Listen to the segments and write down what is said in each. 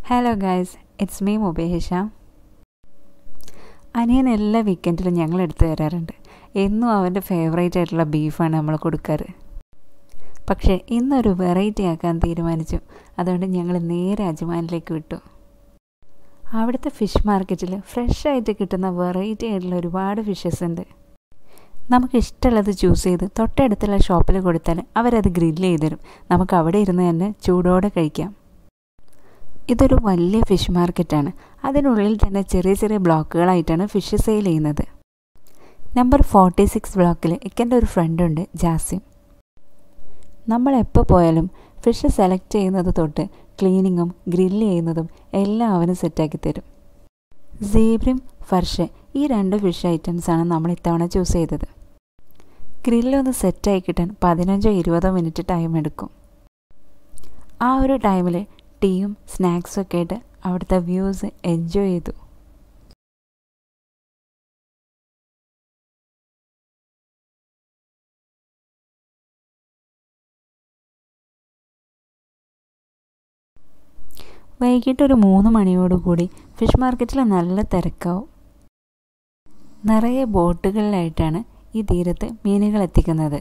hello guys it's me മുബേഹിഷ അനിയൻ എല്ലാ വീക്കെൻഡിലും ഞങ്ങൾ എടുത്തു തരാറുണ്ട് എന്നും അവൻ്റെ ഫേവറേറ്റ് ആയിട്ടുള്ള ബീഫാണ് നമ്മൾ കൊടുക്കാറ് പക്ഷേ ഇന്നൊരു വെറൈറ്റി ആക്കാൻ തീരുമാനിച്ചു അതുകൊണ്ട് ഞങ്ങൾ നേരെ അജ്മാനിലേക്ക് വിട്ടു അവിടുത്തെ ഫിഷ് മാർക്കറ്റിൽ ഫ്രഷ് ആയിട്ട് കിട്ടുന്ന വെറൈറ്റി ആയിട്ടുള്ള ഒരുപാട് ഫിഷസ് ഉണ്ട് നമുക്ക് ഇഷ്ടമുള്ളത് ചൂസ് ചെയ്ത് തൊട്ടടുത്തുള്ള ഷോപ്പിൽ കൊടുത്താൽ അവരത് ഗ്രില്ല് ചെയ്ത് തരും നമുക്ക് അവിടെ ഇരുന്ന് തന്നെ ചൂടോടെ കഴിക്കാം ഇതൊരു വലിയ ഫിഷ് മാർക്കറ്റാണ് അതിനുള്ളിൽ തന്നെ ചെറിയ ചെറിയ ബ്ലോക്കുകളായിട്ടാണ് ഫിഷ് സെയിൽ ചെയ്യുന്നത് നമ്പർ ഫോർട്ടി സിക്സ് ബ്ലോക്കിൽ ഇക്കെൻ്റെ ഒരു ഫ്രണ്ടുണ്ട് ജാസിം നമ്മൾ എപ്പോൾ പോയാലും ഫിഷ് സെലക്ട് ചെയ്യുന്നത് തൊട്ട് ക്ലീനിങ്ങും ഗ്രില്ല് ചെയ്യുന്നതും എല്ലാം അവന് സെറ്റാക്കി തരും സീബ്രിം ഫർഷ് ഈ രണ്ട് ഫിഷ് ഐറ്റംസാണ് നമ്മൾ ഇത്തവണ ചൂസ് ചെയ്തത് ഗ്രില്ലൊന്ന് സെറ്റായി കിട്ടാൻ പതിനഞ്ചോ ഇരുപതോ മിനിറ്റ് ടൈം എടുക്കും ആ ഒരു ടൈമിൽ ടീയും സ്നാക്സും ഒക്കെ ആയിട്ട് അവിടുത്തെ വ്യൂസ് എൻജോയ് ചെയ്തു വൈകിട്ട് ഒരു മൂന്ന് മണിയോടുകൂടി ഫിഷ് മാർക്കറ്റിൽ നല്ല തിരക്കാവും നിറയെ ബോട്ടുകളിലായിട്ടാണ് ഈ തീരത്ത് മീനുകൾ എത്തിക്കുന്നത്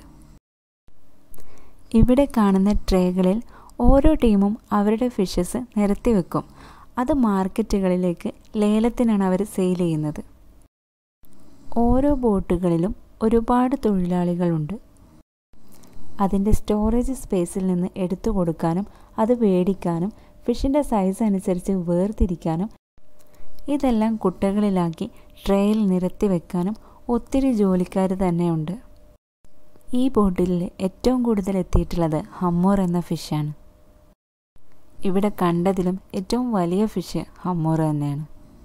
ഇവിടെ കാണുന്ന ട്രേകളിൽ ഓരോ ടീമും അവരുടെ ഫിഷസ് നിരത്തി വെക്കും അത് മാർക്കറ്റുകളിലേക്ക് ലേലത്തിനാണ് അവർ സെയിൽ ചെയ്യുന്നത് ഓരോ ബോട്ടുകളിലും ഒരുപാട് തൊഴിലാളികളുണ്ട് അതിൻ്റെ സ്റ്റോറേജ് സ്പേസിൽ നിന്ന് എടുത്തു കൊടുക്കാനും അത് മേടിക്കാനും ഫിഷിൻ്റെ സൈസ് അനുസരിച്ച് വേർതിരിക്കാനും ഇതെല്ലാം കുട്ടകളിലാക്കി ട്രേയിൽ നിരത്തി വെക്കാനും ഒത്തിരി ജോലിക്കാർ തന്നെയുണ്ട് ഈ ബോട്ടിൽ ഏറ്റവും കൂടുതൽ എത്തിയിട്ടുള്ളത് ഹമ്മൂർ എന്ന ഫിഷാണ് ഇവിടെ കണ്ടതിലും ഏറ്റവും വലിയ ഫിഷ് ഹമ്മൂർ തന്നെയാണ്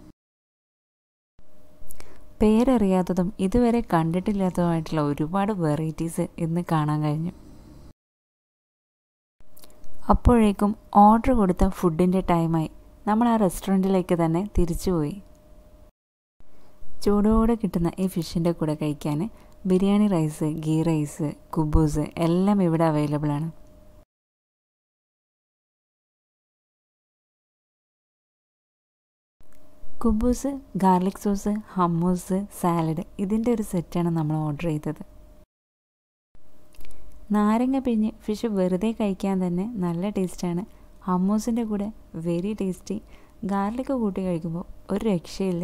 പേരറിയാത്തതും ഇതുവരെ കണ്ടിട്ടില്ലാത്തതുമായിട്ടുള്ള ഒരുപാട് വെറൈറ്റീസ് ഇന്ന് കാണാൻ കഴിഞ്ഞു അപ്പോഴേക്കും ഓർഡർ കൊടുത്ത ഫുഡിൻ്റെ ടൈമായി നമ്മൾ ആ റെസ്റ്റോറൻറ്റിലേക്ക് തന്നെ തിരിച്ചുപോയി ചൂടോടെ കിട്ടുന്ന ഈ ഫിഷിൻ്റെ കൂടെ കഴിക്കാൻ ബിരിയാണി റൈസ് ഗീ റൈസ് കുബൂസ് എല്ലാം ഇവിടെ അവൈലബിൾ ആണ് കുബൂസ് ഗാർലിക് സോസ് ഹമ്മൂസ് സാലഡ് ഇതിൻ്റെ ഒരു സെറ്റാണ് നമ്മൾ ഓർഡർ ചെയ്തത് നാരങ്ങ പിഴിഞ്ഞ് ഫിഷ് വെറുതെ കഴിക്കാൻ തന്നെ നല്ല ടേസ്റ്റാണ് ഹമ്മൂസിൻ്റെ കൂടെ വെരി ടേസ്റ്റി ഗാർലിക് കൂട്ടി കഴിക്കുമ്പോൾ ഒരു രക്ഷയില്ല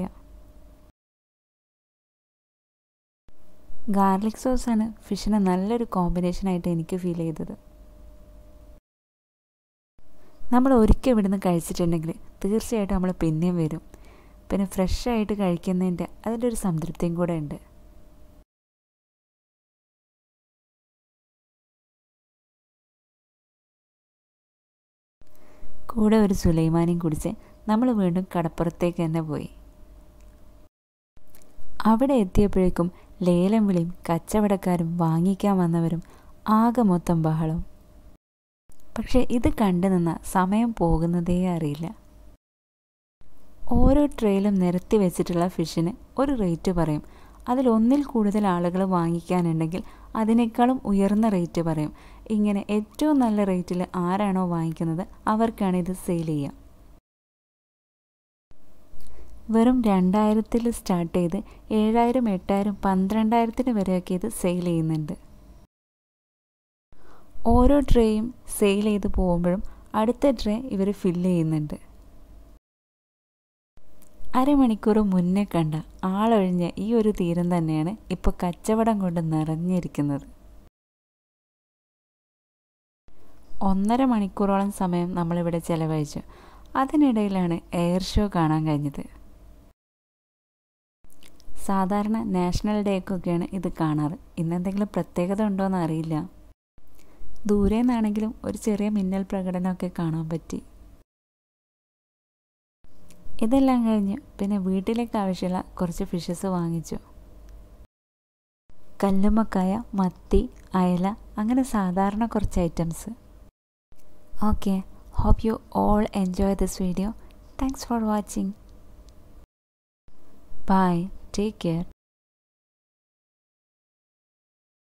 ഗാർലിക് സോസാണ് ഫിഷിന് നല്ലൊരു കോമ്പിനേഷനായിട്ട് എനിക്ക് ഫീൽ ചെയ്തത് നമ്മൾ ഒരിക്കൽ ഇവിടുന്ന് കഴിച്ചിട്ടുണ്ടെങ്കിൽ തീർച്ചയായിട്ടും നമ്മൾ പിന്നെയും വരും പിന്നെ ഫ്രഷ് ആയിട്ട് കഴിക്കുന്നതിൻ്റെ അതിൻ്റെ ഒരു സംതൃപ്തിയും കൂടെ ഉണ്ട് കൂടെ ഒരു സുലൈമാനിയും കുടിച്ച് നമ്മൾ വീണ്ടും കടപ്പുറത്തേക്ക് തന്നെ പോയി അവിടെ എത്തിയപ്പോഴേക്കും ലേലം വിളിയും കച്ചവടക്കാരും വാങ്ങിക്കാൻ വന്നവരും ആകെ മൊത്തം ബഹളം പക്ഷെ ഇത് കണ്ടു നിന്ന സമയം പോകുന്നതേ അറിയില്ല ഓരോ ട്രെയിലും നിരത്തി വെച്ചിട്ടുള്ള ഫിഷിന് ഒരു റേറ്റ് പറയും അതിൽ ഒന്നിൽ കൂടുതൽ ആളുകൾ വാങ്ങിക്കാനുണ്ടെങ്കിൽ അതിനേക്കാളും ഉയർന്ന റേറ്റ് പറയും ഇങ്ങനെ ഏറ്റവും നല്ല റേറ്റിൽ ആരാണോ വാങ്ങിക്കുന്നത് അവർക്കാണ് ഇത് സെയിൽ ചെയ്യുക വെറും രണ്ടായിരത്തിൽ സ്റ്റാർട്ട് ചെയ്ത് ഏഴായിരം എട്ടായിരം പന്ത്രണ്ടായിരത്തിന് വരെയൊക്കെ ഇത് സെയിൽ ചെയ്യുന്നുണ്ട് ഓരോ ട്രേയും സെയിൽ ചെയ്ത് പോകുമ്പോഴും അടുത്ത ട്രേ ഇവർ ഫില്ല് ചെയ്യുന്നുണ്ട് അരമണിക്കൂർ മുന്നേ കണ്ട ആളൊഴിഞ്ഞ ഈ ഒരു തീരം തന്നെയാണ് ഇപ്പോൾ കച്ചവടം കൊണ്ട് നിറഞ്ഞിരിക്കുന്നത് ഒന്നര മണിക്കൂറോളം സമയം നമ്മളിവിടെ ചിലവഴിച്ചു അതിനിടയിലാണ് എയർ ഷോ കാണാൻ കഴിഞ്ഞത് സാധാരണ നാഷണൽ ഡേക്കൊക്കെയാണ് ഇത് കാണാറ് ഇന്നെന്തെങ്കിലും പ്രത്യേകത ഉണ്ടോയെന്ന് അറിയില്ല ദൂരെ നിന്നാണെങ്കിലും ഒരു ചെറിയ മിന്നൽ പ്രകടനമൊക്കെ കാണാൻ പറ്റി ഇതെല്ലാം കഴിഞ്ഞ് പിന്നെ വീട്ടിലേക്ക് ആവശ്യമുള്ള കുറച്ച് ഫിഷസ് വാങ്ങിച്ചു കല്ലുമ്മക്കായ മത്തി അയല അങ്ങനെ സാധാരണ കുറച്ച് items okay hope you all enjoy this video thanks for watching bye take care